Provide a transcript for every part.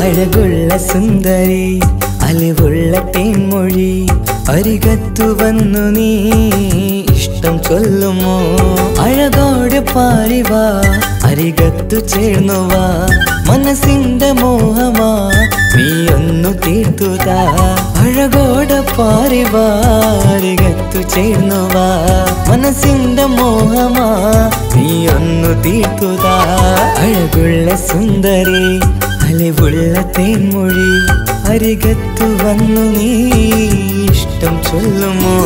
അഴകുള്ള സുന്ദരി അലിവുള്ള തേൻമൊഴി അരികത്തു വന്നു നീ ഇഷ്ടം ചൊല്ലുമോ അഴകോടെ പാരിവാ അരികത്തു ചേർന്നുവാ മനസ്സിന്റെ മോഹമാ നീ ഒന്നു തീർത്തുതാ അഴകോടെ പാരിവാ അരികത്തു ചേർന്നുവാ മനസ്സിന്റെ മോഹമാ നീ ഒന്നു തീർത്തുതാ അഴകുള്ള സുന്ദരി അലിവുള്ള തേൻമൊഴി അരികത്തു വന്നു നീ ഇഷ്ടം ചൊല്ലുമോ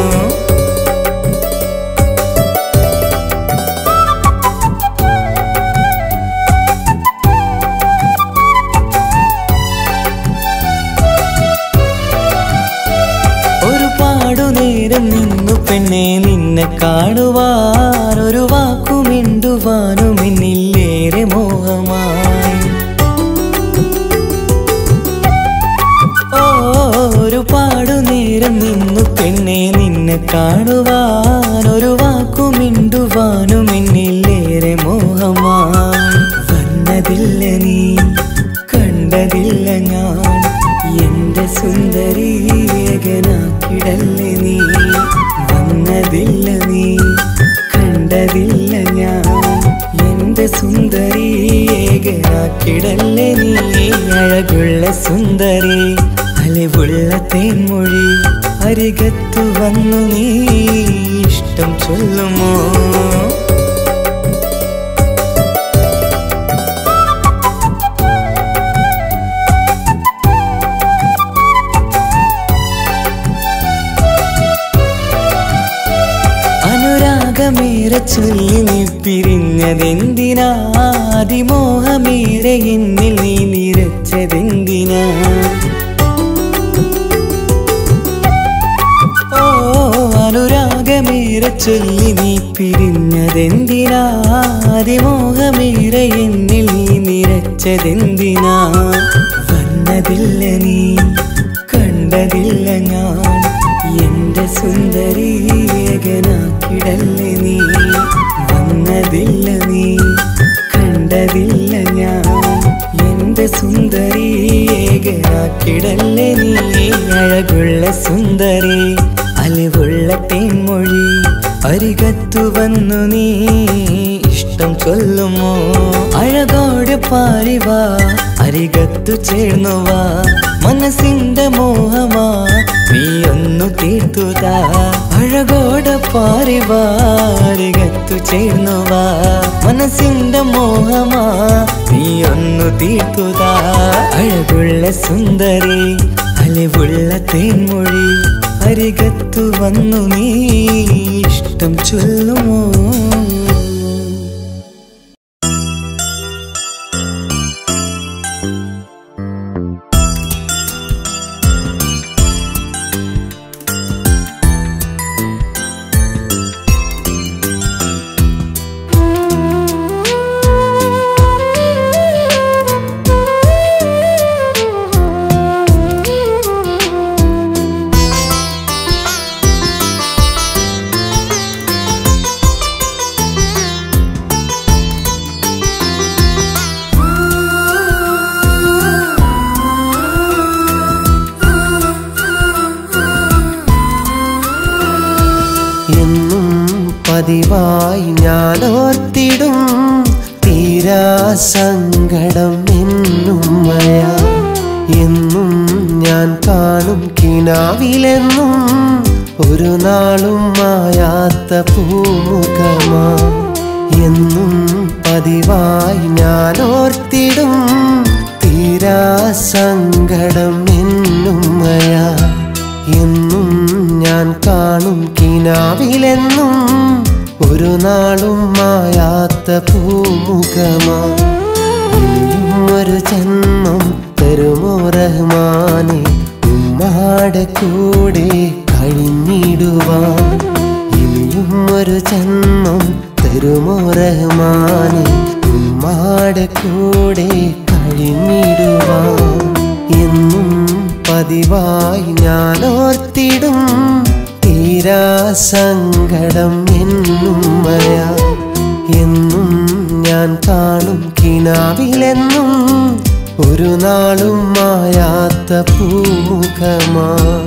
ഒരുപാടു നേരം നിന്നു പെണ്ണെ നിന്നെ കാണുവാൻ ഒരു വാക്കു മിണ്ടുവാനും എന്നില്ലേറെ മോഹമായി ഓ ഒരുപാടു നേരം നിന്നു പെണ്ണെ നിന്നെ കാണുവാൻ ഒരു വാക്കു മിണ്ടുവാനും എന്നില്ലേറെ മോഹമായി വന്നതില്ല നീ കണ്ടതില്ല ഞാൻ എന്റെ സുന്ദരി ഏകനാക്കിടല്ലേ നീ വന്നതില്ല നീ കണ്ടതില്ല ഞാൻ എന്റെ സുന്ദരി ഏകനാക്കിടല്ലേ നീ അഴകുള്ള സുന്ദരി അലിവുള്ള തേൻമൊഴി അരികത്തു വന്നു നീ ഇഷ്ടം ചൊല്ലുമോ അനുരാഗമേറെ ചൊല്ലി നീ പിരിഞ്ഞതെന്തിനാ അതിമോഹമേറെ എന്നിൽ നീ നിറച്ചതെന്തിനാ ഓ അനുരാഗമേറെ ചൊല്ലി നീ പിരിഞ്ഞതെന്തിനാ അതിമോഹമേറെ എന്നിൽ നീ നിറച്ചതെന്തിനാ വന്നതില്ല നീ കണ്ടതില്ല ഞാൻ എന്റെ സുന്ദരി ഏകനാക്കിടല്ലേ നീ വന്നതില്ല നീ കണ്ടതില്ല ഞാൻ എന്റെ സുന്ദരി ഏകനാക്കിടല്ലേ നീ അഴകുള്ള സുന്ദരി അലിവുള്ള തേൻമൊഴി അരികത്തു വന്നു നീ ഇഷ്ടം ചൊല്ലുമോ അഴകോടെ പാരിവാ അരികത്തു ചേർന്നുവാ മനസ്സിന്റെ മോഹമാ നീ ഒന്നു തീർത്തുതാ അഴകോടെ പാരിവാ അരികത്തു ചേർന്നുവാ മനസ്സിന്റെ മോഹമാ നീ ഒന്നു തീർത്തുതാ അഴകുള്ള സുന്ദരി അലിവുള്ള തേൻമൊഴി അരികത്തു വന്നു നീ ഇഷ്ടം ചൊല്ലുമോ എന്നും പതിവായി ഞാൻ ഓർത്തിടും തീരാ സങ്കടം എന്നുമ്മയ എന്നും ഞാൻ കാണും കിനാവിലെന്നും ഒരു നാളും മായാത്ത പൂമുഖമാ എന്നും പതിവായി ഞാൻ ഓർത്തിടും തീരാ സങ്കടം എന്നുമ്മയ എന്നും ഞാൻ കാണും കിനാവിലെന്നും ഒരു നാളും മായാത്ത പൂമുഖമാ ഇനിയും ഒരു ജന്മം തരുമോ റഹ്മാനെ ഉമ്മാടെ കൂടെ കഴിഞ്ഞിടുവാൻ ഇനിയും ഒരു ജന്മം തരുമോ റഹ്മാനെ ഉമ്മാടെ കൂടെ കഴിഞ്ഞിടുവാൻ എന്നും പതിവായി ഞാൻ ഓർത്തിടും തീരാ സങ്കടം എന്നുമ്മയ എന്നും ഞാൻ കാണും കിനാവിലെന്നും ഒരു നാളും മായാത്ത പൂമുഖമാ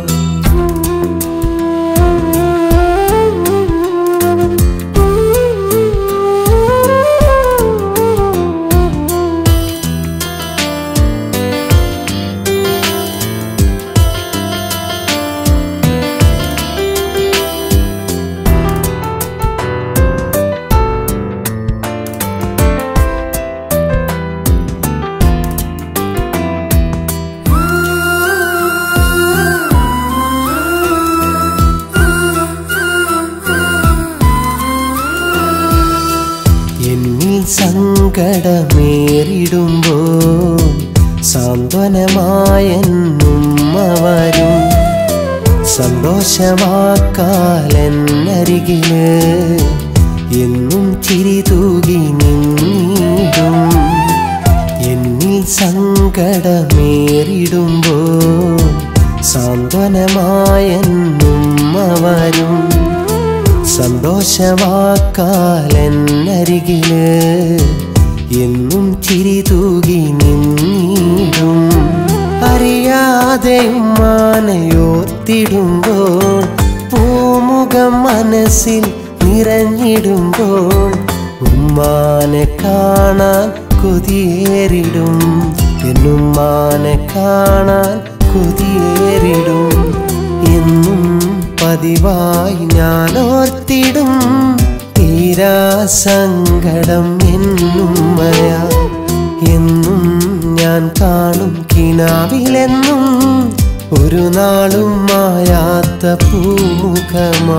എന്നിൽ സങ്കടമേറിടുമ്പോൾ സാന്ത്വനമായെന്നുമ്മ വരും സന്തോഷവാക്കാലെന്നരികില് എന്നും ചിരി തൂകി നിന്നിടും എന്നിൽ സങ്കടമേറിടുമ്പോൾ സാന്ത്വനമായെന്നുമ്മ വരും സന്തോഷവാക്കാലെന്നരികില് എന്നും ചിരി തൂകി നിന്നിടും അറിയാതെ ഉമ്മാനയോർത്തിടുമ്പോൾ പൂമുഖം മനസ്സിൽ നിറഞ്ഞിടുമ്പോൾ ഉമ്മാനെ കാണാൻ കൊതിയേറിടും എന്നുമ്മാനെ കാണാൻ കൊതിയേറിടും എന്നും പതിവായി ഞാൻ ഓർത്തിടും തീരാ സങ്കടം എന്നുമ്മയ എന്നും ഞാൻ കാണും കിനാവിലെന്നും ഒരു നാളും മായാത്ത പൂമുഖമാ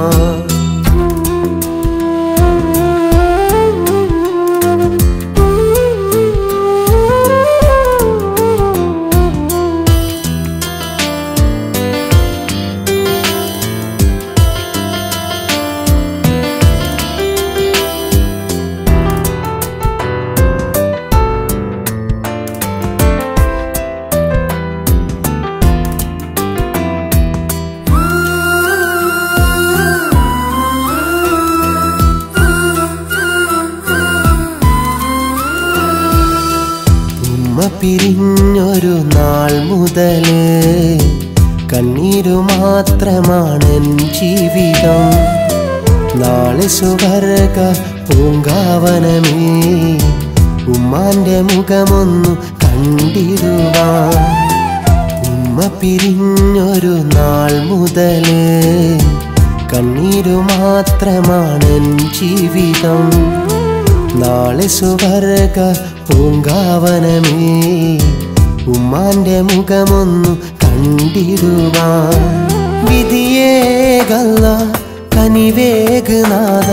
ഉമ്മ പിരിഞ്ഞൊരു നാൾ മുതല് കണ്ണീരു മാത്രമാണെൻ ജീവിതം നാളെ സുവർഗ പൂങ്കാവനമേ ഉമ്മാന്റെ മുഖമൊന്നു കണ്ടിടുവാൻ ഉമ്മ പിരിഞ്ഞൊരു നാൾ മുതല് കണ്ണീരു മാത്രമാണെൻ ജീവിതം നാളെ സുവർഗ പൂങ്കാവനമേ ഉമ്മാന്റെ മുഖമൊന്നു കണ്ടിടുവാൻ വിധിയേകല്ല കനിവേഗനാഥ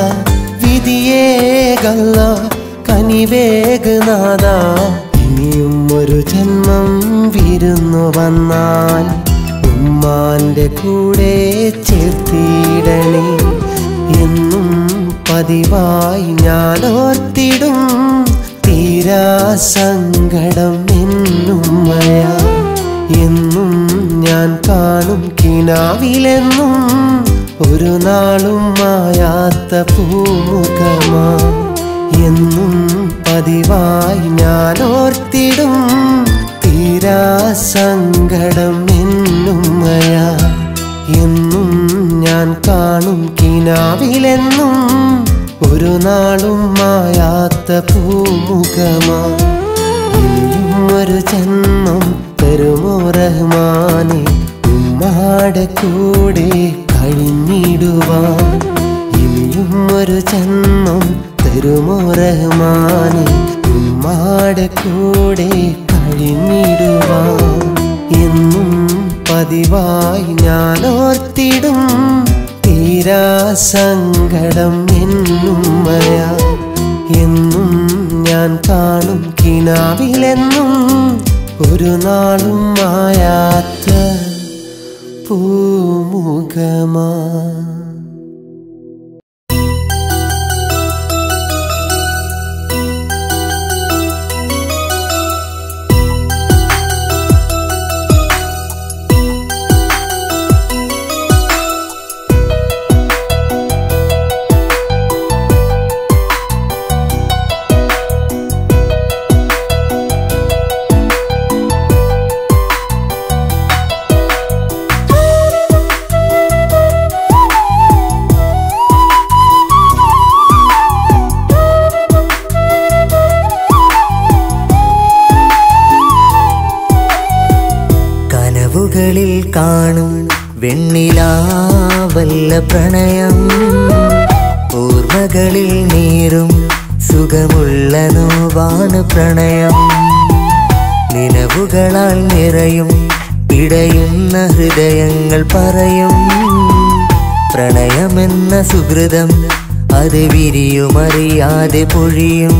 വിധിയേകല്ല കനിവേഗനാഥ ഇനിയും ഒരു ജന്മം വിരുന്നു വന്നാൽ ഉമ്മാന്റെ കൂടെ ചേർത്തിടണേ എന്നും പതിവായി ഞാൻ ഓർത്തിടും തീരാ സങ്കടം എന്നുമ്മയ എന്നും ഞാൻ കാണും കിനാവിലെന്നും ഒരു നാളും മായാത്ത പൂമുഖമാ എന്നും പതിവായി ഞാൻ ഓർത്തിടും തീരാ സങ്കടം എന്നുമ്മയ എന്നും ഞാൻ കാണും കിനാവിലെന്നും ഒരു നാളും മായാത്ത പൂമുഖമാ ഇനിയും ഒരു ജന്മം തരുമോ റഹ്മാനെ ഉമ്മാടെ കൂടെ കഴിഞ്ഞിടുവാൻ ഇനിയും ഒരു ജന്മം തരുമോ റഹ്മാനെ ഉമ്മാടെ കൂടെ കഴിഞ്ഞിടുവാൻ എന്നും പതിവായി ഞാൻ ഓർത്തിടും തീരാ സങ്കടം എന്നുമ്മയ എന്നും ഞാൻ കാണും കിനാവിലെന്നും ഒരു നാളും മായാത്ത പൂമുഖമാ കാണും വെണ്ണിലാവല്ല പ്രണയം ഓർമ്മകളിൽ നീറും സുഖമുള്ള നോവാണ് പ്രണയം നിലവുകളാൽ നിറയും പിടയുന്ന ഹൃദയങ്ങൾ പറയും പ്രണയമെന്ന സുഹൃതം അത് വിരിയുമറിയാതെ പൊഴിയും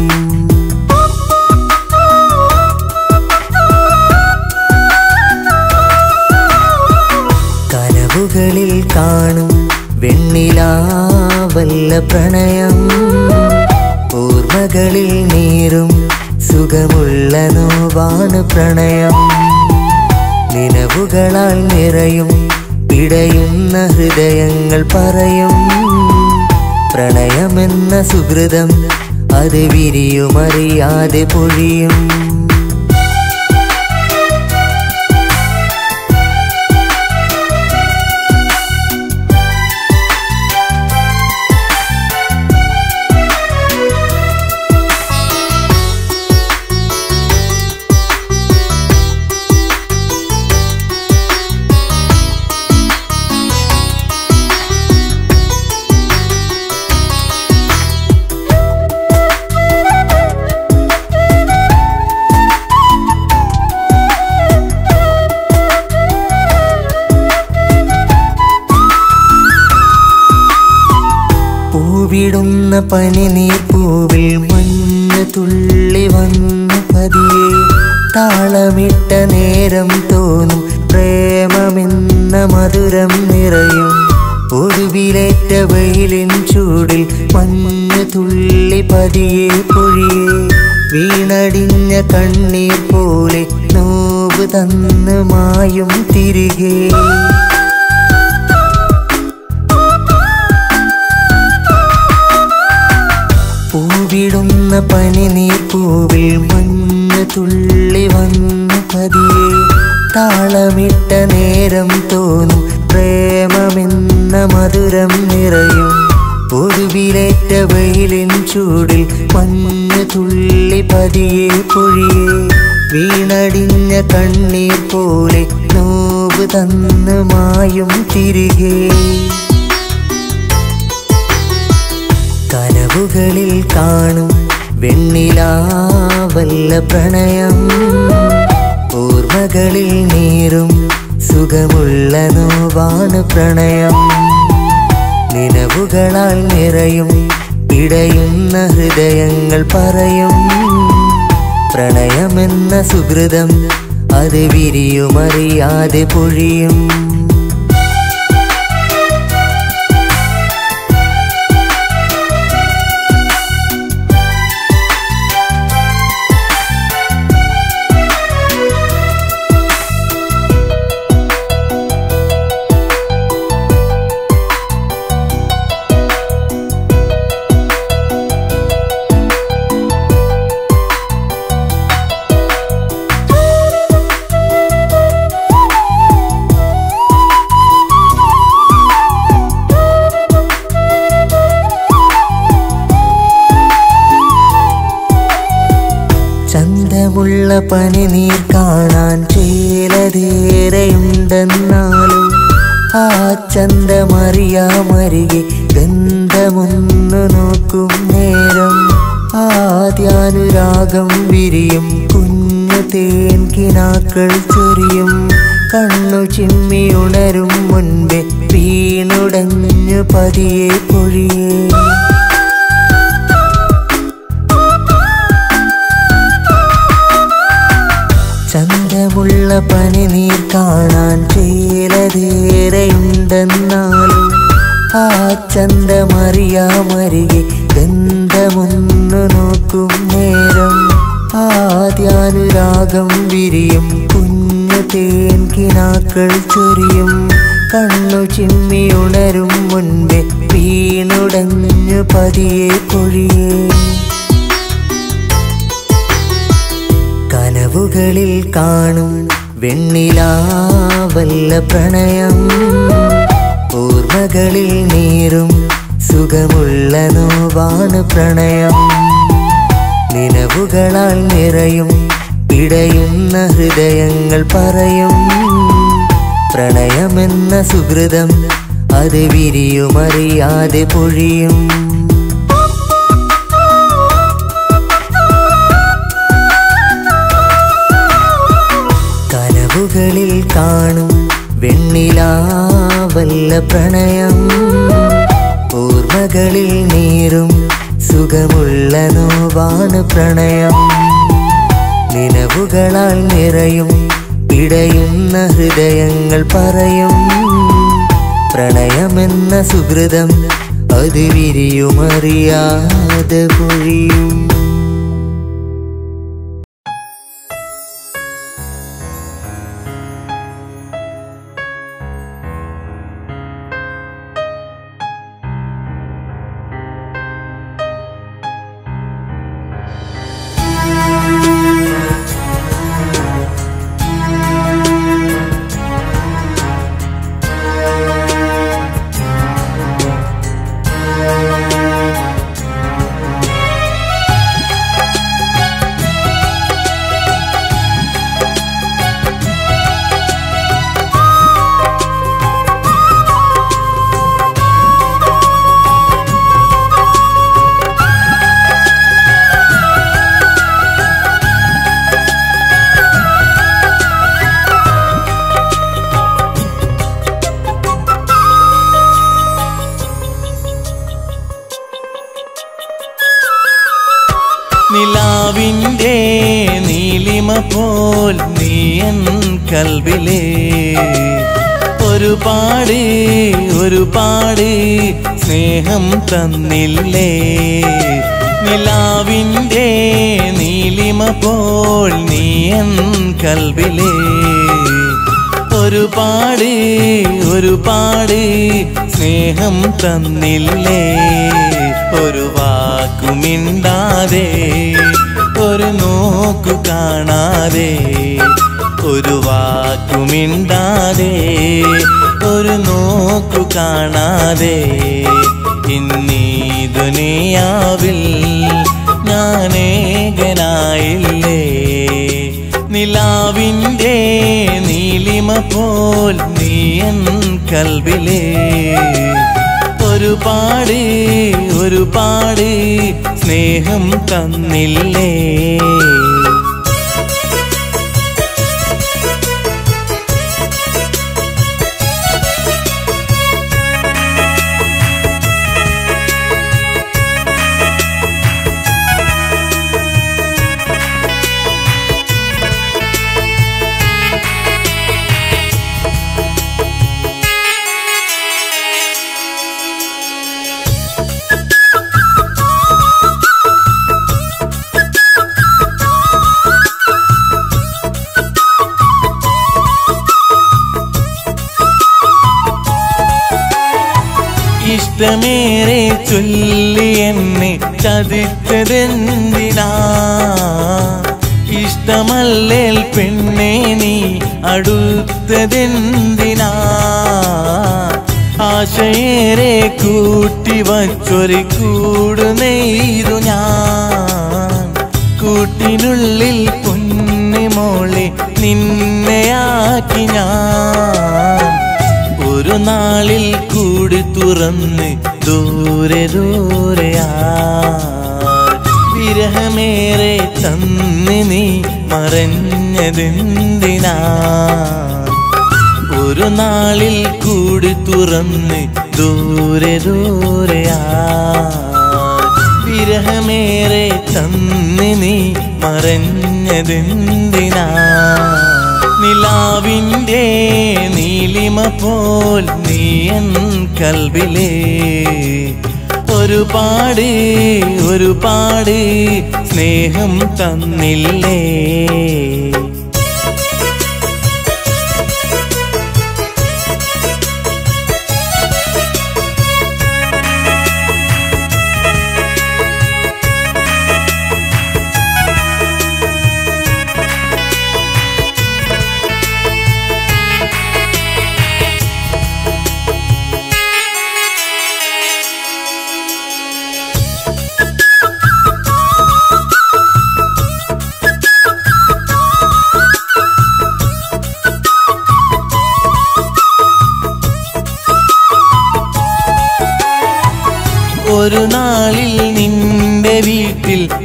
കനവുകളിൽ കാണും വെണ്ണിലാവല്ല പ്രണയം ഓർമ്മകളിൽ നീറും സുഖമുള്ള നോവാണ് പ്രണയം നിലവുകളാൽ നിറയും പിടയുന്ന ഹൃദയങ്ങൾ പറയും പ്രണയമെന്ന സുഹൃതം അത് വിരിയുമറിയാതെ പൊഴിയും പൂവിടുന്ന പനിനീർ പൂവിൽ മഞ്ഞ തുള്ളി വന്നു പതിയെ താളമിട്ട നേരം തോന്നും പ്രേമമെന്ന മധുരം നിറയും ഒടുവിലേറ്റ വെയിലിൻ ചൂടിൽ മഞ്ഞ തുള്ളി പതിയെ പൊഴിയെ വീണടിഞ്ഞ കണ്ണീർ പോലെ നോവ് തന്ന് മായും തിരികെ പൂവിടുന്ന പനിനീർ പൂവിൽ മഞ്ഞ തുള്ളി വന്നു പതിയെ താളമിട്ട നേരം തോന്നും പ്രേമമെന്ന മധുരം നിറയും ഒടുവിലേറ്റ വെയിലിൻ ചൂടിൽ മഞ്ഞ തുള്ളി പതിയെ പൊഴിയെ വീണടിഞ്ഞ കണ്ണീർ പോലെ നോവ് തന്ന് മായും തിരികെ കനവുകളിൽ കാണും വെണ്ണിലാവല്ല പ്രണയം ഓർമ്മകളിൽ നീറും സുഖമുള്ള നോവാണ് പ്രണയം നിലവുകളാൽ നിറയും പിടയുന്ന ഹൃദയങ്ങൾ പറയും പ്രണയമെന്ന സുഹൃതം അത് വിരിയുമറിയാതെ പൊഴിയും ചന്തമുള്ള പനിനീർ കാണാൻ ചേലതേറെയുണ്ടെന്നാലും ആ ചന്തമറിയാമരികെ ഗന്ധമൊന്നു നോക്കും നേരം ആദ്യാനുരാഗം വിരിയും കുഞ്ഞു തേൻകിനാക്കൾ ചൊരിയും കണ്ണു ചിമ്മി ഉണരും മുൻപേ വീണുടഞ്ഞു പതിയെ പൊഴിയേ ചന്തമുള്ള പനിനീർ കാണാൻ ചേലതേറെയുണ്ടെന്നാലും ആ ചന്തമറിയാമരികെ ഗന്ധമൊന്നു നോക്കും നേരം ആദ്യാനുരാഗം വിരിയും കുഞ്ഞു തേൻകിനാക്കൾ ചൊരിയും കണ്ണു ചിമ്മി ഉണരും മുൻപേ വീണുടഞ്ഞു പതിയെ പൊഴിയേ കനവുകളിൽ കാണും വെണ്ണിലാവല്ല പ്രണയം ഓർമ്മകളിൽ നീറും സുഖമുള്ള നോവാണ് പ്രണയം നിലവുകളാൽ നിറയും പിടയുന്ന ഹൃദയങ്ങൾ പറയും പ്രണയമെന്ന സുഹൃതം അത് വിരിയുമറിയാതെ പൊഴിയും കനവുകളിൽ കാണും വെണ്ണിലാവല്ല പ്രണയം ഓർമ്മകളിൽ നീറും സുഖമുള്ള നോവാണ് പ്രണയം നിലവുകളാൽ നിറയും പിടയുന്ന ഹൃദയങ്ങൾ പറയും പ്രണയമെന്ന സുഹൃതം അത് വിരിയുമറിയാതെ പൊഴിയും നിലാവിൻ്റെ നീലിമ പോൽ നീയൻ കൽവിലേ ഒരുപാട് ഒരുപാട് സ്നേഹം തന്നില്ലേ നിലാവിൻ്റെ നീലിമ പോൽ നീയൻ കൽവിലേ ഒരുപാട് ഒരുപാട് സ്നേഹം തന്നില്ലേ ഒരു വാക്കുമിണ്ടാതെ ഒരു നോക്കു കാണാതെ ഒരു വാക്കുമിണ്ടാതെ ഒരു നോക്കു കാണാതെ ഇന്നീ ദുനിയാവിൽ ഞാനേകനായില്ലേ നിലാവിൻ്റെ നീലിമ പോൽ നീയൻ കൽവിലേ ഒരുപാട് ഒരുപാട് സ്നേഹം തന്നില്ലേ ഇഷ്ടമേറെ ചൊല്ലി എന്നെ ചതിച്ചതെന്തിനാ ഇഷ്ടമല്ലേൽ പെണ്ണെ നീ അടുത്തതെന്തിനാ ആശയേറെ കൂട്ടി വച്ചൊരു കൂട് നെയ്തു ഞാൻ കൂട്ടിനുള്ളിൽ കുഞ്ഞിമോളെ നിന്നെയാക്കി ഞാൻ ഒരു നാളിൽ കൂടി തുറന്ന് ദൂരെ ദൂരെയാ വിരഹമേറെ തന്ന് നീ മറഞ്ഞതെന്തിനാ ഒരു നാളിൽ കൂടി തുറന്ന് ദൂരെ ദൂരെയാ വിരഹമേറെ തന്ന് നീ മറഞ്ഞതെന്തിനാ നിലാവിൻ്റെ നീലിമ പോൽ നീയൻ കൽവിലേ ഒരുപാട് ഒരുപാട് സ്നേഹം തന്നില്ലേ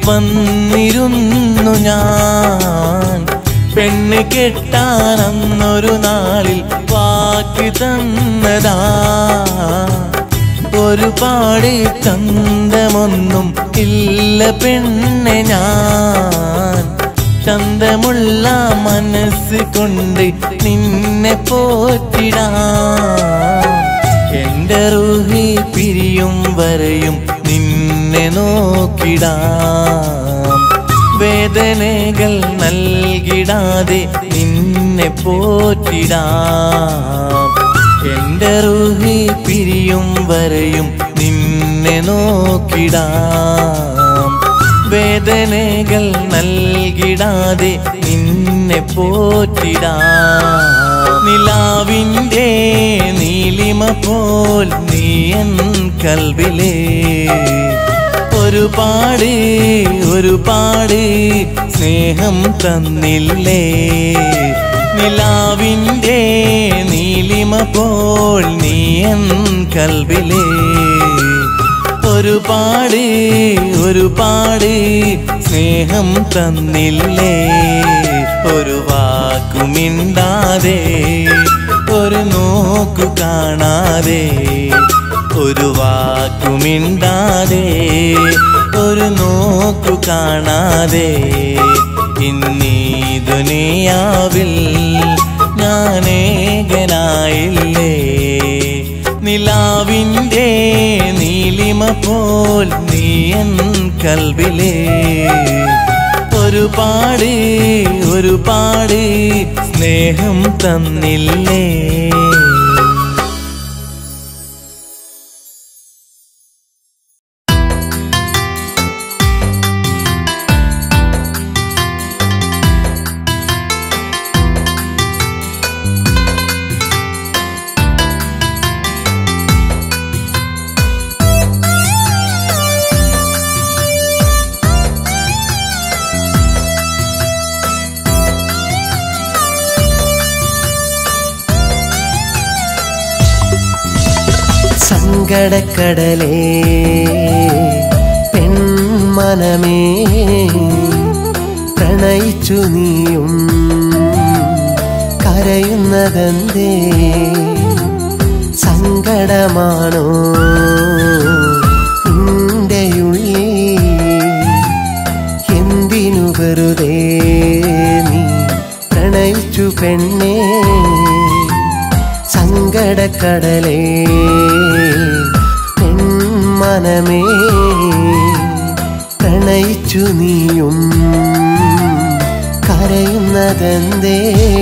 വന്നിരുന്നു ഞാൻ പെണ്ണ് കെട്ടാൻ അന്നൊരു നാളിൽ വാക്ക് തന്നതാ ഒരുപാട് ചന്തമൊന്നും ഇല്ല പെണ്ണെ ഞാൻ ചന്തമുള്ള മനസ്സ് കൊണ്ട് നിന്നെ പോറ്റിടാം എന്റെ റൂഹി പിരിയും വരെയും നിന്നെ നോക്കിടാം വേദനകൾ നൽകിടാതെ നിന്നെ പോറ്റിടാം എന്റെ റൂഹി പിരിയും വരെയും നിന്നെ നോക്കിടാം വേദനകൾ നൽകിടാതെ നിന്നെ പോറ്റിടാം നിലാവിൻ്റെ നീലിമ പോൽ നീയൻ കൽവിലേ ഒരുപാട് ഒരുപാട് സ്നേഹം തന്നില്ലേ നിലാവിൻ്റെ നീലിമ പോൽ നീയൻ കൽവിലേ ഒരുപാട് ഒരുപാട് സ്നേഹം തന്നില്ലേ ഒരു വാക്കുമിണ്ടാതെ ഒരു നോക്കു കാണാതെ ഒരു വാക്കുമിണ്ടാതെ ഒരു നോക്കു കാണാതെ ഇന്നീ ദുനിയാവിൽ ഞാനേകനായില്ലേ നിലാവിൻ്റെ നീലിമ പോൽ നീയൻ കൽവിലേ ഒരുപാട് ഒരുപാട് സ്നേഹം തന്നില്ലേ സങ്കടക്കടലേ പെൺമനമേ പ്രണയിച്ചു നീയും കരയുന്നതെന്തേ സങ്കടമാണോ നിന്റെ ഉള്ളിൽ എന്തിനു വെറുതെ നീ പ്രണയിച്ചു പെണ്ണേ സങ്കടക്കടലേ പെൺമനമേ പ്രണയിച്ചു നീയും കരയുന്നതെന്തേ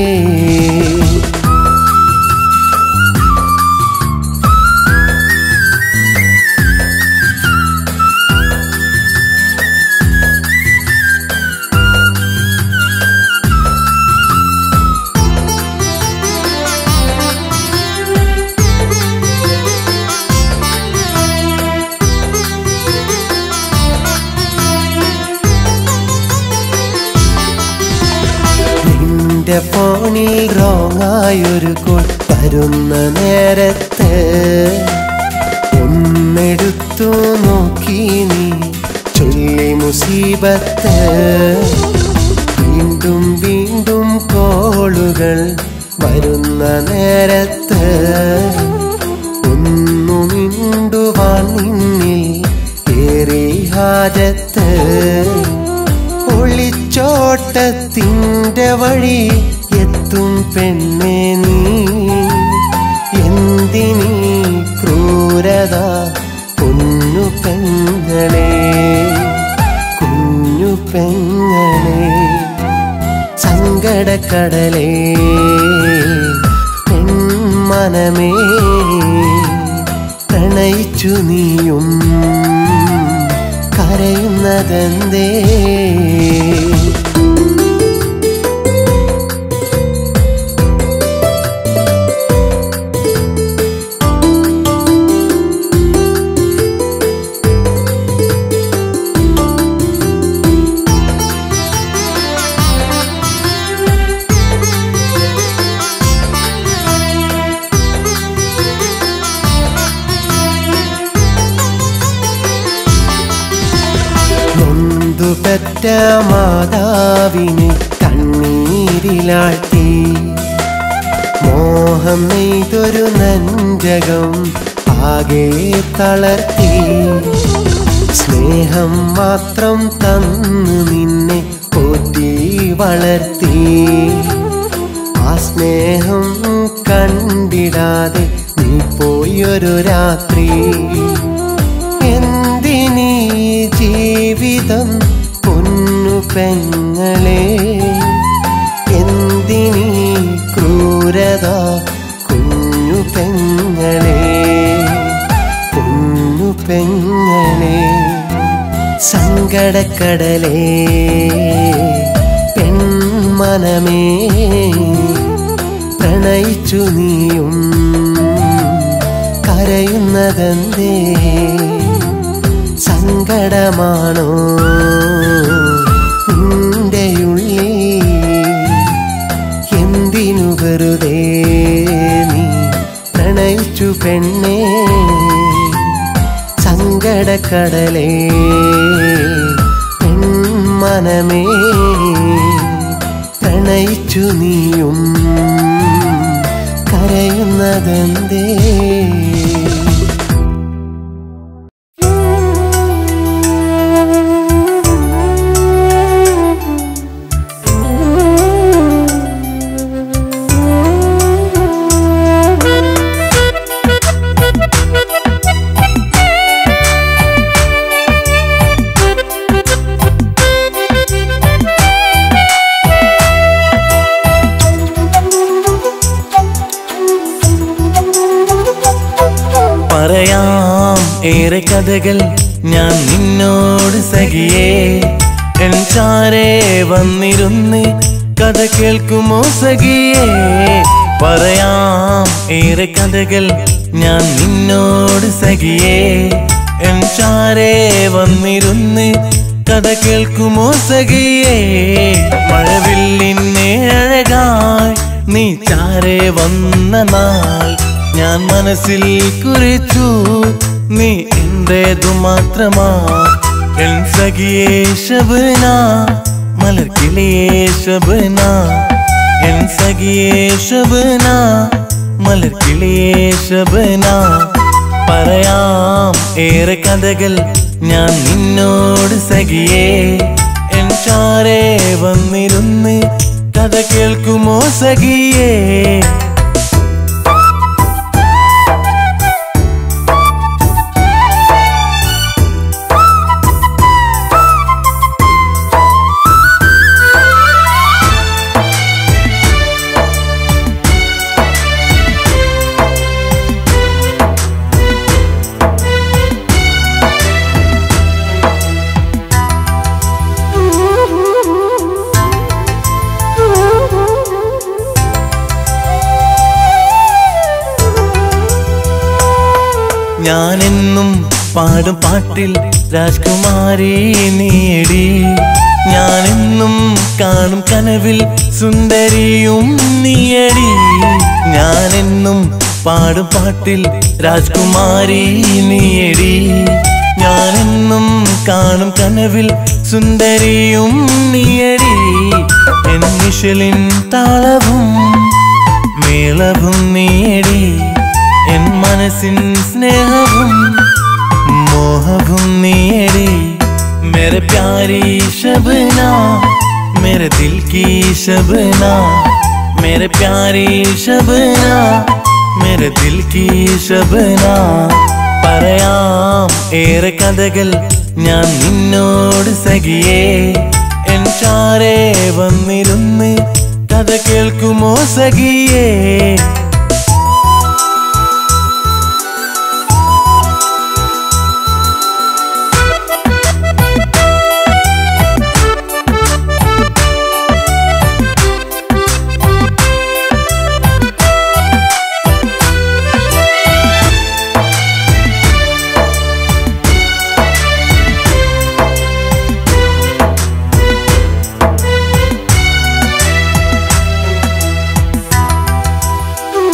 നിന്റെ ഫോണിൽ റോങ്ങായൊരു കോൾ തരുന്ന നേരത്ത് ഒന്നെടുത്തു നോക്കി നീ ചൊല്ലി മുസീബത്ത് വീണ്ടും വീണ്ടും കോളുകൾ വരുന്ന നേരത്ത് ഒന്നു മിണ്ടുവാൻ നിന്നിൽ ഏറെ ഹാജത്ത് ഒളിച്ചോട്ടത്തിൻ്റെ വഴി എത്തും പെണ്ണെ നീ എന്തിനീ ക്രൂരത കുഞ്ഞു പെങ്ങളെ കുഞ്ഞു പെങ്ങളെ സങ്കടക്കടലേ പെൺമനമേ പ്രണയിച്ചു നീയും കരയുന്നതെന്തേ നൊന്തു പെറ്റ മാതാവിനെ കണ്ണീരിലാഴ്ത്തി മോഹം നെയ്തൊരു നഞ്ചകം ആകെ തളർത്തി സ്നേഹം മാത്രം തന്നു നിന്നെ പോറ്റി വളർത്തി ആ സ്നേഹം കണ്ടിടാതെ നീ പോയൊരു രാത്രി എന്തിനീ ജീവിതം പൊന്നു പെങ്ങളെ എന്തിനീ ക്രൂരത കുഞ്ഞു പെങ്ങളെ കുഞ്ഞു പെങ്ങളെ സങ്കടക്കടലേ പെൺമനമേ പ്രണയിച്ചു നീയും കരയുന്നതെന്തേ സങ്കടമാണോ നിന്റെ ഉള്ളിൽ എന്തിനു വെറുതെ നീ പ്രണയിച്ചു പെണ്ണേ സങ്കടക്കടലേ പെൺമനമേ പ്രണയിച്ചു നീയും കരയുന്നതെന്തേ പറയാം ഏറെ കഥകൾ ഞാൻ നിന്നോട് സഖിയേ എൻ ചാരേ വന്നിരുന്ന് കഥ കേൾക്കുമോ സഖിയേ പറയാം ഏറെ കഥകൾ ഞാൻ നിന്നോട് സഖിയേ എൻ ചാരേ വന്നിരുന്ന് കഥ കേൾക്കുമോ സഖിയേ മഴവില്ലിന്നെ അഴകായി നീ ചാരേ വന്ന നാൾ ഞാൻ മനസ്സിൽ കുറിച്ചു നീ എന്റേതു മാത്രമാ എൻ സഖിയേ ശബന മലർക്കിളിയേ ശബന എൻ സഖിയേ ശബന മലർക്കിളിയേ ശബന പറയാം ഏറെ കഥകൾ ഞാൻ നിന്നോട് സഖിയേ എൻ ചാരേ വന്നിരുന്ന് കഥ കേൾക്കുമോ സഖിയേ ഞാനെന്നും പാടും പാട്ടിൽ രാജ്കുമാരി നീടി ഞാനെന്നും കാണും കനവിൽ സുന്ദരിയും നീയടി ഞാനെന്നും പാടും പാട്ടിൽ രാജ്കുമാരി നീയടി ഞാനെന്നും കാണും കനവിൽ സുന്ദരിയും നീയടി എൻ മിഷലിൻ താളവും മേളവും നീയടി എൻ മനസ്സിൻ സ്നേഹവും മോഹവും നീയടി मेरे प्यारी शबना मेरे दिल की शबना मेरे प्यारी शबना मेरे दिल की ശബന പറയാം ഏറെ കഥകൾ ഞാൻ നിന്നോട് സഖിയേ എൻ ചാരേ വന്നിരുന്ന് കഥ കേൾക്കുമോ സഖിയേ Ooh.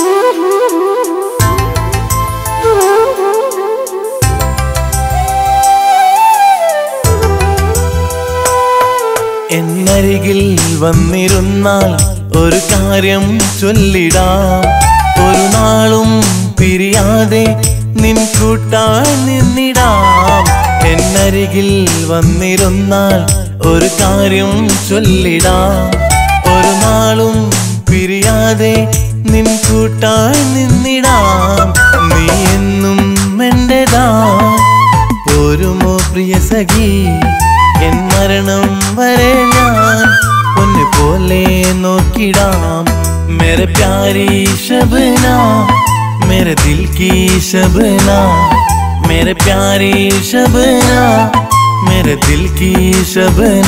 എന്നരികിൽ വന്നിരുന്നാൽ ഒരു കാര്യം ചൊല്ലിടാം ഒരു നാളും പിരിയാതെ നിൻ കൂട്ടാൻ നിന്നിടാം എന്നരികിൽ വന്നിരുന്നാൽ ഒരു കാര്യം ചൊല്ലിടാം ഒരു നാളും പിരിയാതെ നിൻ കൂട്ടാൻ നിന്നിടാം നീ എന്നും എന്റേതാ പോരുമോ പ്രിയ സഖി എൻ മരണം വരെ ഞാൻ പൊന്നു പോലെ നോക്കിടാം मेरे प्यारी शबना मेरे दिल की शबना मेरे प्यारी शबना मेरे दिल की ശബന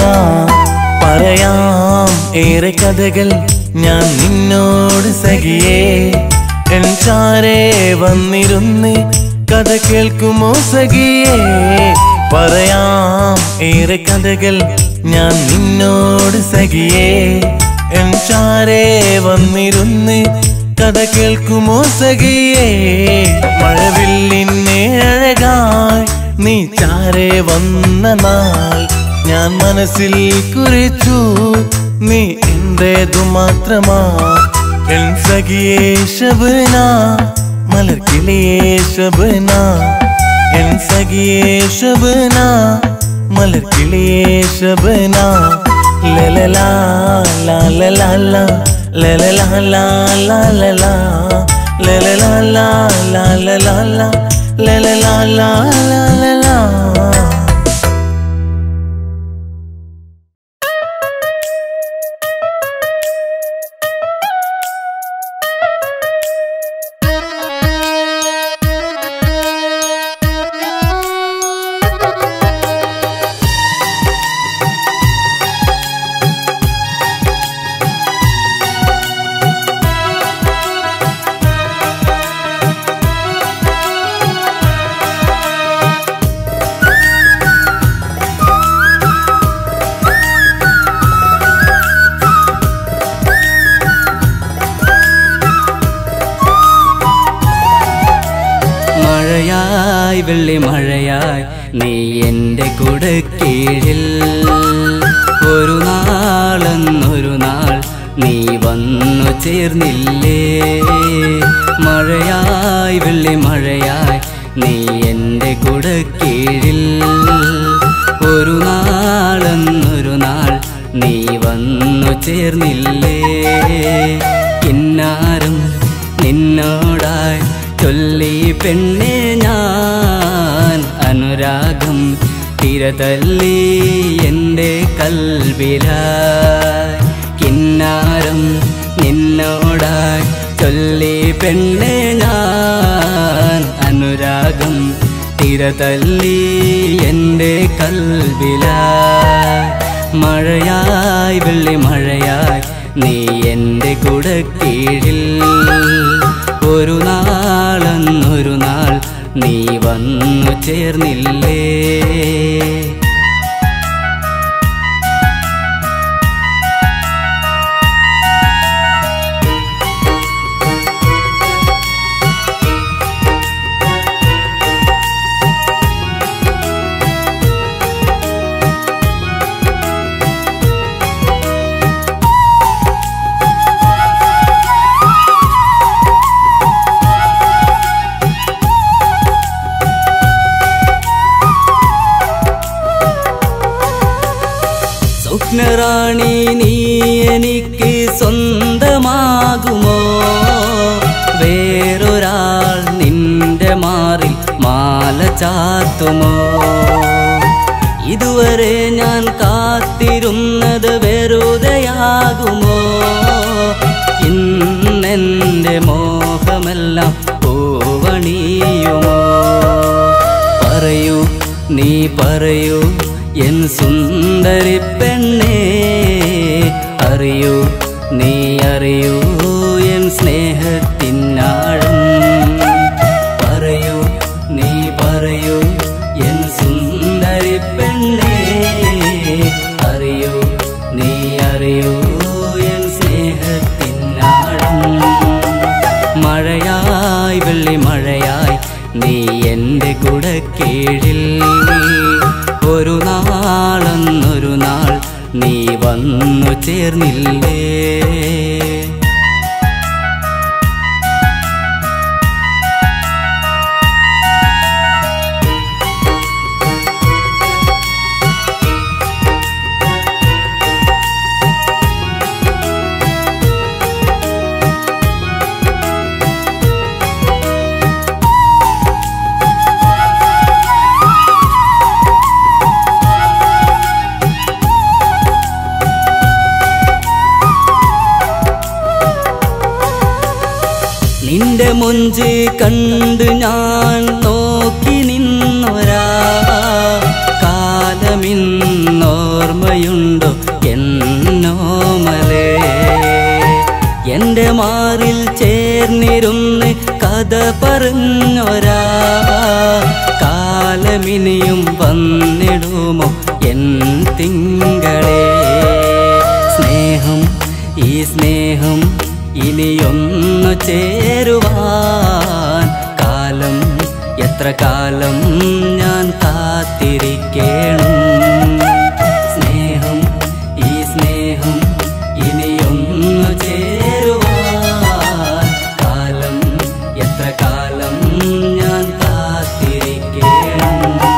പറയാം ഏറെ കഥകൾ ഞാൻ നിന്നോട് സഖിയേ എൻ ചാരേ വന്നിരുന്ന് കഥ കേൾക്കുമോ സഖിയേ പറയാം ഏറെ കഥകൾ ഞാൻ നിന്നോട് സഖിയേ എൻ ചാരേ വന്നിരുന്ന് കഥ കേൾക്കുമോ സഖിയേ മഴവില്ലിന്നെ അഴകായി നീ ചാരേ വന്ന നാൾ ഞാൻ മനസ്സിൽ കുറിച്ചു നീ എന്റേതു മാത്രമാ എൻ സഖിയേ ശബന മലർക്കിളിയേ ശബന എൻ സഖിയേ ശബന മലർക്കിളിയേ ശബന ലലലാ ലാലലാ ലലലാ ലാലലാ ലലലാ ലാലലാ ലലലാ ലാലലാ മഴയായി വെള്ളി മഴയായി നീ എൻ്റെ കൂടെ കീഴിൽ ഒരു നാളെന്നൊരു നാൾ നീ വന്നു ചേർന്നില്ലേ മഴയായി വെള്ളി മഴയായി നീ എൻ്റെ കൂടെ കീഴിൽ ഒരു നാളെന്നൊരു നാൾ നീ വന്നു ചേർന്നില്ലേ കിന്നാരം നിന്നോടായി ചൊല്ലി പെണ്ണെ ഞാൻ അനുരാഗം തിരതല്ലി എൻ്റെ കൽവിലായി കിന്നാരം നിന്നോടായി ചൊല്ലി പെണ്ണെ ഞാൻ അനുരാഗം തിരതല്ലി എൻ്റെ കൽവിലായി മഴയായി വെള്ളി മഴയായി നീ എൻ്റെ കൂടെ കീഴിൽ ഒരു നാളെന്നൊരു നാൾ നീ വന്നു ചേർന്നില്ലേ സ്വപ്നറാണി നീ എനിക്ക് സ്വന്തമാകുമോ വേറൊരാൾ നിന്റെ മാറിൽ മാല ചാത്തുമോ ഇതുവരെ ഞാൻ കാത്തിരുന്നത് വെറുതെയാകുമോ ഇന്നെന്റെ മോഹമെല്ലാം പൂവണിയുമോ പറയൂ നീ പറയൂ എൻ സുന്ദരി പെണ്ണേ അറിയൂ നീ അറിയൂ എൻ സ്നേഹത്തിനാഴം പറയൂ നീ പറയൂ എൻ സുന്ദരി പെണ്ണേ അറിയൂ നീ അറിയൂ എൻ സ്നേഹത്തിനാഴം മഴയായി വെള്ളി മഴയായി നീ എൻ്റെ കൂടെ കീഴിൽ ഒരു നാളെന്നൊരു നാൾ നീ വന്നു ചേർന്നില്ലേ നിന്റെ മുഞ്ച് കണ്ട് ഞാൻ നോക്കി നിന്നൊരാ കാലമിന്നോർമ്മയുണ്ടോ എന്നോമലേ എന്റെ മാറിൽ ചേർന്നിരുന്ന് കഥ പറഞ്ഞൊരാ കാലമിനിയും വന്നിടുമോ എൻ തിങ്കളേ സ്നേഹം ഈ സ്നേഹം ഇനിയൊന്നു ചേരുവാൻ കാലം എത്ര കാലം ഞാൻ കാത്തിരിക്കണം സ്നേഹം ഈ സ്നേഹം ഇനിയൊന്നു ചേരുവാൻ കാലം എത്ര കാലം ഞാൻ കാത്തിരിക്കണം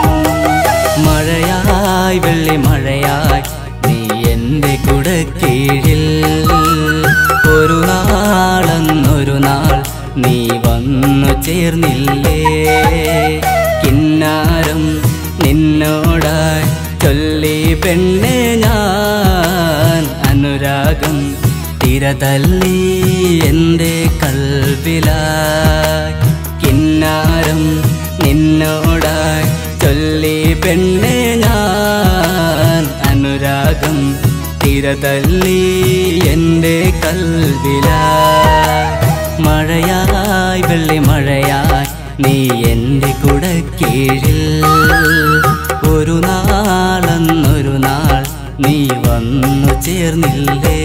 മഴയായി വെള്ളി മഴയായി നീ എൻ്റെ കുടക്കീഴിൽ ഒരു നാളെന്നൊരു നാൾ നീ വന്നു ചേർന്നില്ലേ കിന്നാരം നിന്നോടായി ചൊല്ലി പെണ്ണെ ഞാൻ അനുരാഗം തിരതല്ലി എൻ്റെ കൽവിലായി കിന്നാരം നിന്നോടായി ചൊല്ലി പെണ്ണെ ഞാൻ അനുരാഗം തിരതല്ലി എൻ്റെ കൽവിലായി മഴയായി വെള്ളി മഴയായി നീ എൻ്റെ കുടക്കീഴിൽ ഒരു നാളെന്നൊരു നാൾ നീ വന്നു ചേർന്നില്ലേ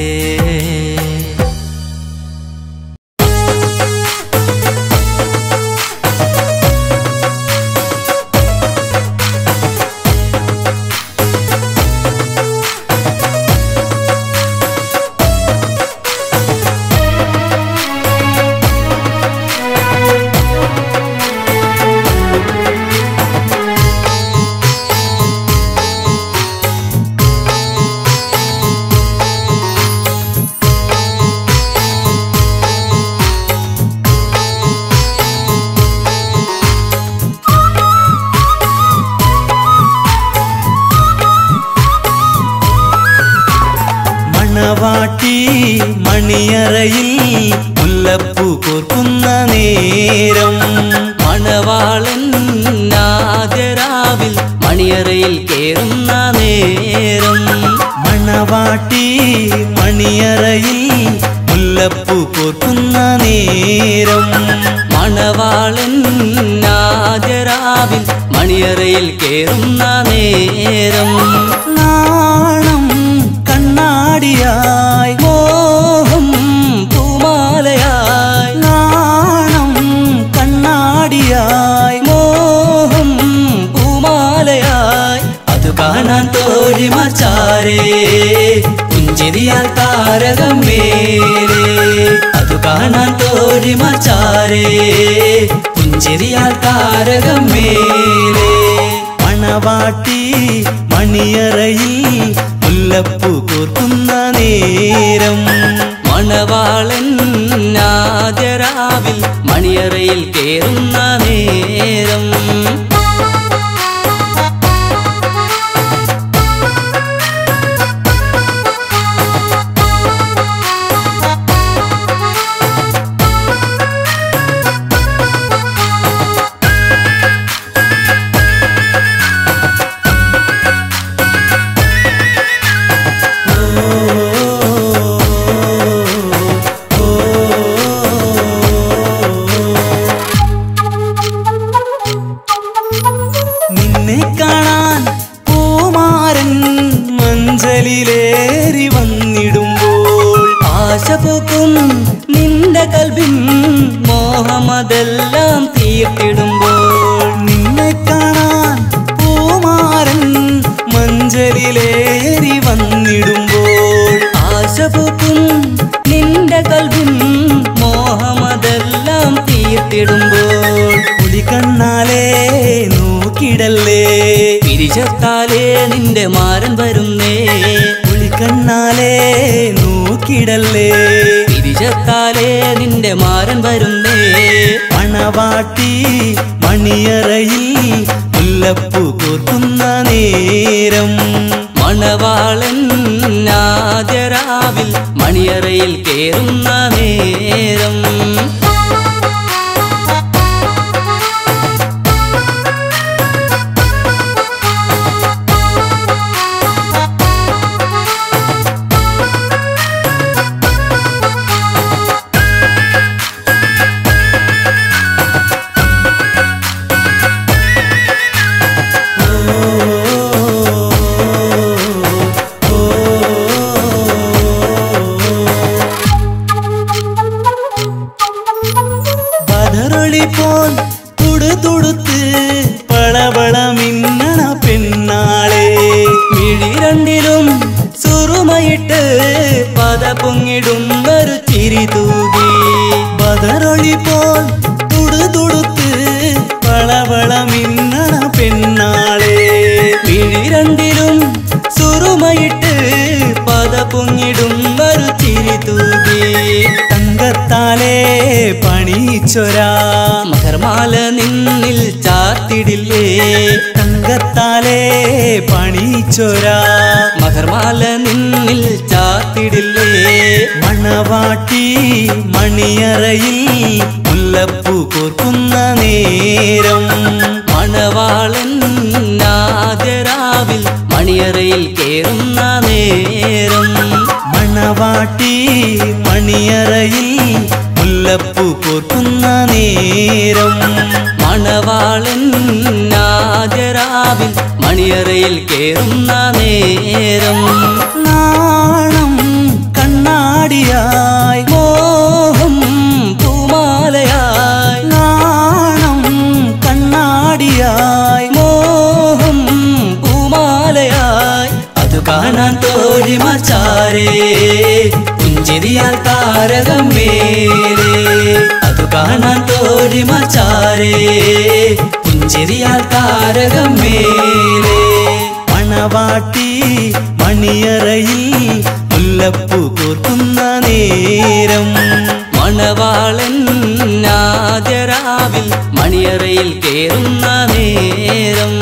മണവാട്ടി മണിയറയിൽ മുല്ലപ്പൂ കോർക്കുന്ന നേരം മണവാളൻ ആദ്യരാവിൽ മണിയറയിൽ കേറുന്ന നേരം മണവാട്ടി മണിയറയിൽ മുല്ലപ്പൂ കോർക്കുന്ന നേരം മണവാളൻ ആദ്യരാവിൽ മണിയറയിൽ കേറുന്ന നേരം നാണം കണ്ണാടിയായി മോഹം പൂമാലയായി നാണം കണ്ണാടിയായി മോഹം പൂമാലയായി അത് കാണാൻ തോഴി മച്ചാരേ പുഞ്ചിരിയാൽ താരകം മേലേ അത് കാണാൻ തോഴി മച്ചാരേ പുഞ്ചിരിയാൽ താരകം മേലേ മണവാട്ടി മണിയറയിൽ മുല്ലപ്പൂ കോർക്കുന്ന നേരം മണവാളൻ ആദ്യരാവിൽ മണിയറയിൽ കേറുന്ന നേരം നിന്നെ കാണാൻ പൂമാരൻ മഞ്ചലിലേറി വന്നിടുമ്പോൾ ആശ പൂക്കും നിന്റെ കൽവിൻ മോഹമതെല്ലാം തീർത്തിടുമ്പോൾ നിന്നെ കാണാൻ പൂമാരൻ മഞ്ചലിലേറി വന്നിടുമ്പോൾ കുളിക്കണ്ണാലേ നോക്കിടല്ലേ തിരിച്ചെത്താലേ നിന്റെ മാരൻ വരുന്നേ മണവാട്ടി മണിയറയിൽ മുല്ലപ്പൂ കോർക്കുന്ന നേരം മണവാളൻ ആദ്യരാവിൽ മണിയറയിൽ കേറുന്ന നേരം ബദറൊളി പോൽ തുടുതുടുത്ത് പളവള മിന്നണ പെണ്ണാളെ മിഴി രണ്ടിലും സുറുമയിട്ട് പത പൊങ്ങിടും ഒരു ചിരി തൂകി ബദറൊളി പോൽ തുടുതുടുത്ത് പളവള മിന്നണ പെണ്ണാളെ മിഴി രണ്ടിലും സുറുമയിട്ട് പത പൊങ്ങിടും ഒരു ചിരി തൂകി തങ്കത്താലേ പണിച്ചൊരാ മകർമാല നിന്നിൽ ചാത്തിടില്ലേ തങ്കത്താലേ പണിച്ചൊരാ മകർമാല നിന്നിൽ ചാത്തിടില്ലേ മണവാട്ടി മണിയറയിൽ മുല്ലപ്പൂ കോർക്കുന്ന നേരം മണവാളൻ ആദ്യരാവിൽ മണിയറയിൽ കേറുന്ന നേരം മണവാട്ടി മണിയറയിൽ മുല്ലപ്പൂ കോർക്കുന്ന നേരം മണവാളൻ ആദ്യരാവിൽ മണിയറയിൽ കേറുന്ന നേരം നാണം കണ്ണാടിയായി മോഹം പൂമാലയായി നാണം കണ്ണാടിയായി മോഹം പൂമാലയായി അത് കാണാൻ തോഴി മച്ചാരേ പുഞ്ചിരിയാൽ താരകം മേലേ അത് കാണാൻ തോഴി മച്ചാരേ പുഞ്ചിരിയാൽ താരകം മേലേ മണവാട്ടി മണിയറയിൽ മുല്ലപ്പൂ കോർക്കുന്ന നേരം മണവാളൻ ആദ്യരാവിൽ മണിയറയിൽ കേറുന്ന നേരം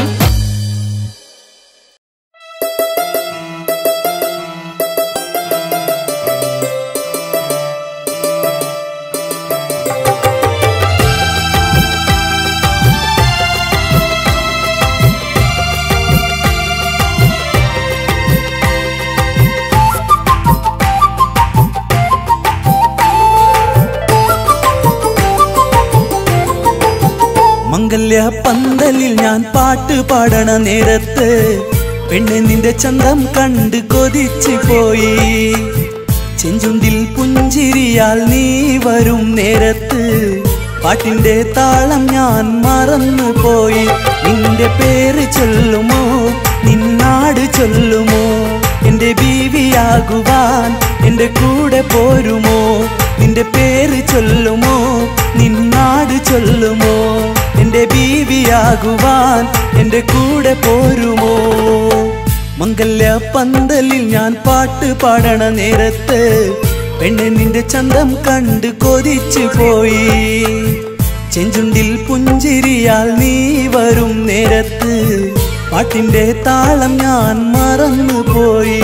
മംഗല്യ പന്തലിൽ ഞാൻ പാട്ട് പാടണ നേരത്ത് പെണ്ണെ നിന്റെ ചന്തം കണ്ട് കൊതിച്ചു പോയി ചെഞ്ചുണ്ടിൽ പുഞ്ചിരിയാൽ നീ വരും നേരത്ത് പാട്ടിന്റെ താളം ഞാൻ മറന്നു പോയി നിന്റെ പേര് ചൊല്ലുമോ നിന്നാട് ചൊല്ലുമോ എന്റെ ബീവിയാകുവാൻ എന്റെ കൂടെ പോരുമോ നിന്റെ പേര് ചൊല്ലുമോ നിന്നാട് ചൊല്ലുമോ എന്റെ ബീവിയാകുവാൻ എന്റെ കൂടെ പോരുമോ മംഗല്യ പന്തലിൽ ഞാൻ പാട്ട് പാടണ നേരത്ത് പെണ്ണെ നിന്റെ ചന്തം കണ്ട് കൊതിച്ചു പോയി ചെഞ്ചുണ്ടിൽ പുഞ്ചിരിയാൽ നീ വരും നേരത്ത് പാട്ടിന്റെ താളം ഞാൻ മറന്നു പോയി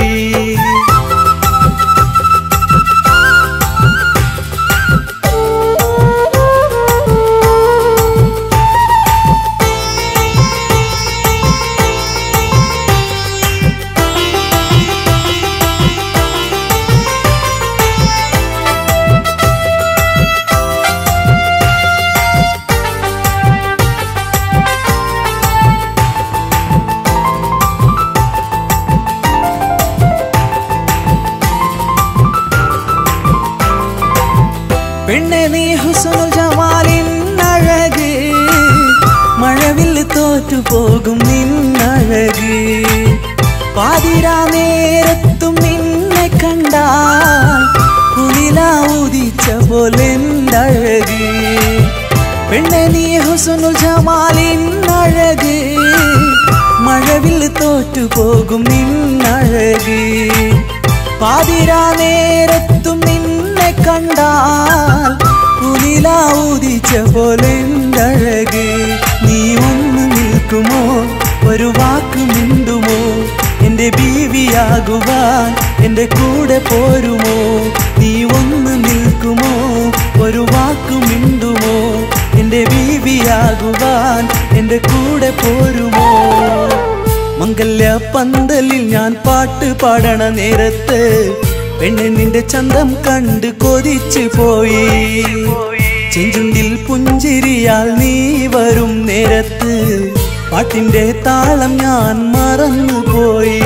പെണ്ണെ നീ ഹുസനുൽ ജമാലിൻ അഴക് മഴവിൽ തോറ്റു പോകും നിന്നഴക് പാതിരാ നേരത്തും നിന്നെ കണ്ടാൽ കുളിലാ ഉദിച്ച പോലെ അഴക് പെണ്ണെ നീ ഹുസനുൽ ജമാലിൻ അഴക് മഴവിൽ തോറ്റുപോകും നിന്നഴക് പാതിരാ നേരത്തും നിന്നെ കണ്ടാൽ പുനിലാവുദിച്ച പോലെ അഴക് നീ ഒന്ന് നിൽക്കുമോ ഒരു വാക്ക് മിണ്ടുമോ എന്റെ ബീവിയാകുവാൻ എന്റെ കൂടെ പോരുമോ നീ ഒന്ന് നിൽക്കുമോ ഒരു വാക്ക് മിണ്ടുമോ എന്റെ ബീവിയാകുവാൻ എന്റെ കൂടെ പോരുമോ മംഗല്യ പന്തലിൽ ഞാൻ പാട്ട് പാടണ നേരത്ത് പെണ്ണെ നിന്റെ ചന്തം കണ്ട് കൊതിച്ചു പോയി ചെഞ്ചുണ്ടിൽ പുഞ്ചിരിയാൽ നീ വരും നേരത്ത് പാട്ടിന്റെ താളം ഞാൻ മറന്നുപോയി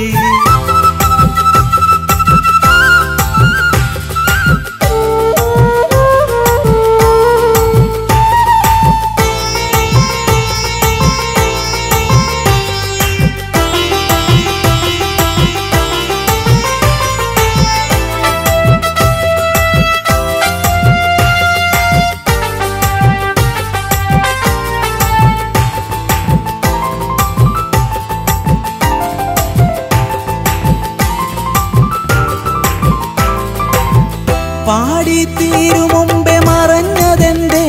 പാടിത്തീരു മുമ്പേ മറഞ്ഞതെന്തേ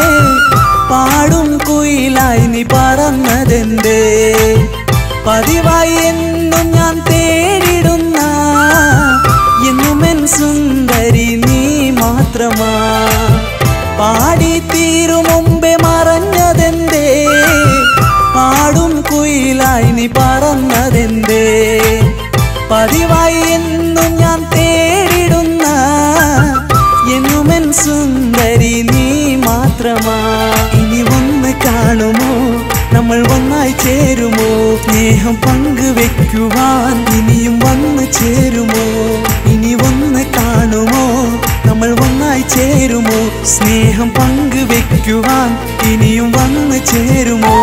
പാടും കുയിലായി നീ പറന്നതെന്തേ പതിവായി എന്നും ഞാൻ തേടിടുന്ന എന്നുമെൻ സുന്ദരി നീ മാത്രമാ പാടിത്തീരു മുമ്പേ മറഞ്ഞതെന്തേ പാടും കുയിലായി നീ പറന്നതെന്തേ പതിവായി എന്നും ഞാൻ തേടിടുന്ന എന്നുമെൻ സുന്ദരി നീ മാത്രമാ ഇനി ഒന്ന് കാണുമോ നമ്മൾ ഒന്നായി ചേരുമോ സ്നേഹം പങ്കുവെക്കുവാൻ ഇനിയും വന്ന് ചേരുമോ ഇനി ഒന്ന് കാണുമോ നമ്മൾ ഒന്നായി ചേരുമോ സ്നേഹം പങ്കുവെക്കുവാൻ ഇനിയും വന്ന് ചേരുമോ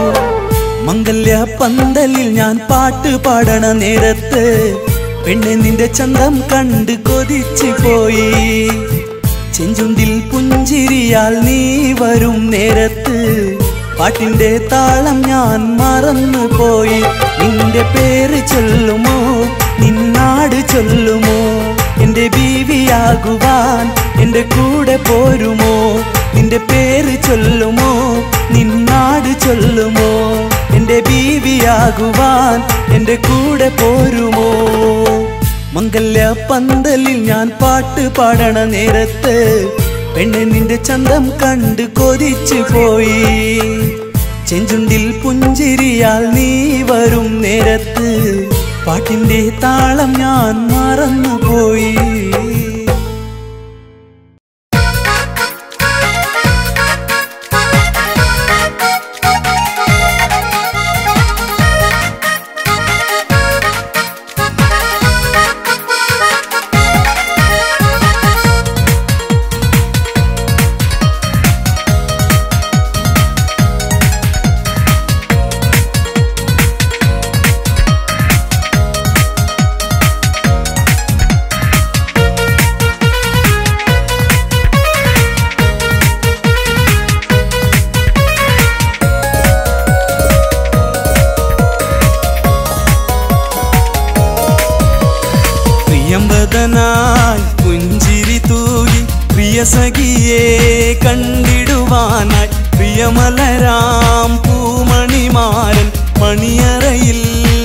മംഗല്യ പന്തലിൽ ഞാൻ പാട്ട് പാടണ നേരത്ത് പെണ്ണെ നിന്റെ ചന്തം കണ്ട് കൊതിച്ചു പോയി ചെഞ്ചുണ്ടിൽ പുഞ്ചിരിയാൽ നീ വരും നേരത്ത് പാട്ടിന്റെ താളം ഞാൻ മറന്നു പോയി നിന്റെ പേര് ചൊല്ലുമോ നിന്നാട് ചൊല്ലുമോ എന്റെ ബീവിയാകുവാൻ എന്റെ കൂടെ പോരുമോ നിന്റെ പേര് ചൊല്ലുമോ നിന്നാട് ചൊല്ലുമോ എന്റെ ബീവിയാകുവാൻ എന്റെ കൂടെ പോരുമോ മംഗല്യ പന്തലിൽ ഞാൻ പാട്ട് പാടണ നേരത്ത് പെണ്ണെ നിന്റെ ചന്തം കണ്ട് കൊതിച്ചു പോയി ചെഞ്ചുണ്ടിൽ പുഞ്ചിരിയാൽ നീ വരും നേരത്ത് പാട്ടിന്റെ താളം ഞാൻ മറന്നുപോയി പ്രിയംവദനായി പുഞ്ചിരി തൂകി പ്രിയ സഖിയെ കണ്ടിടുവാനായി പ്രിയമലരാം പൂമണിമാരൻ മണിയറയിൽ